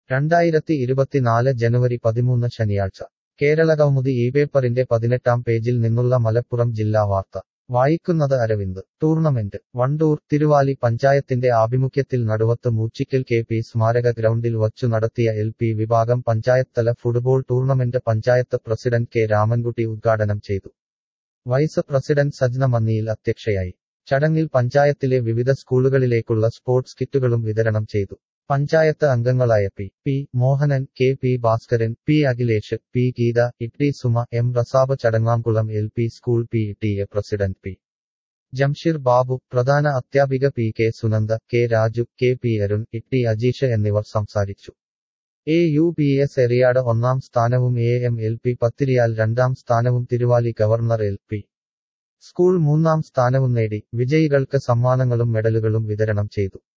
രണ്ടായിരത്തി ഇരുപത്തിനാല് ജനുവരി പതിമൂന്ന് ശനിയാഴ്ച കേരളകൗമുദി ഈ പേപ്പറിന്റെ പതിനെട്ടാം പേജിൽ നിന്നുള്ള മലപ്പുറം ജില്ലാ വാർത്ത വായിക്കുന്നത് അരവിന്ദ് ടൂർണമെന്റ് വണ്ടൂർ തിരുവാലി പഞ്ചായത്തിന്റെ ആഭിമുഖ്യത്തിൽ നടുവത്ത് മൂച്ചിക്കൽ കെ പി സ്മാരക ഗ്രൗണ്ടിൽ വച്ചു നടത്തിയ എൽ പി വിഭാഗം പഞ്ചായത്തല football tournament panchayat president K Ramankutty ഉദ്ഘാടനം ചെയ്തു വൈസ് പ്രസിഡന്റ് സജ്ന മന്നിയിൽ അധ്യക്ഷയായി ചടങ്ങിൽ പഞ്ചായത്തിലെ വിവിധ സ്കൂളുകളിലേക്കുള്ള സ്പോർട്സ് കിറ്റുകളും വിതരണം ചെയ്തു പഞ്ചായത്ത് അംഗങ്ങളായ P P Mohanan K P Bhaskaran P Akhilesh P Geetha Itty Suma M Rasab Chadangamkulam L P school P T A president P Jamsheer Babu പ്രധാന അധ്യാപിക P K Sunanda K Raju K P Arun Itty Ajeesh എന്നിവർ സംസാരിച്ചു A U P S Eriyad ഒന്നാം സ്ഥാനവും A M L P Pathiriyal രണ്ടാം സ്ഥാനവും Thiruvali government L P school മൂന്നാം സ്ഥാനവും നേടി വിജയികൾക്ക് സമ്മാനങ്ങളും മെഡലുകളും വിതരണം ചെയ്തു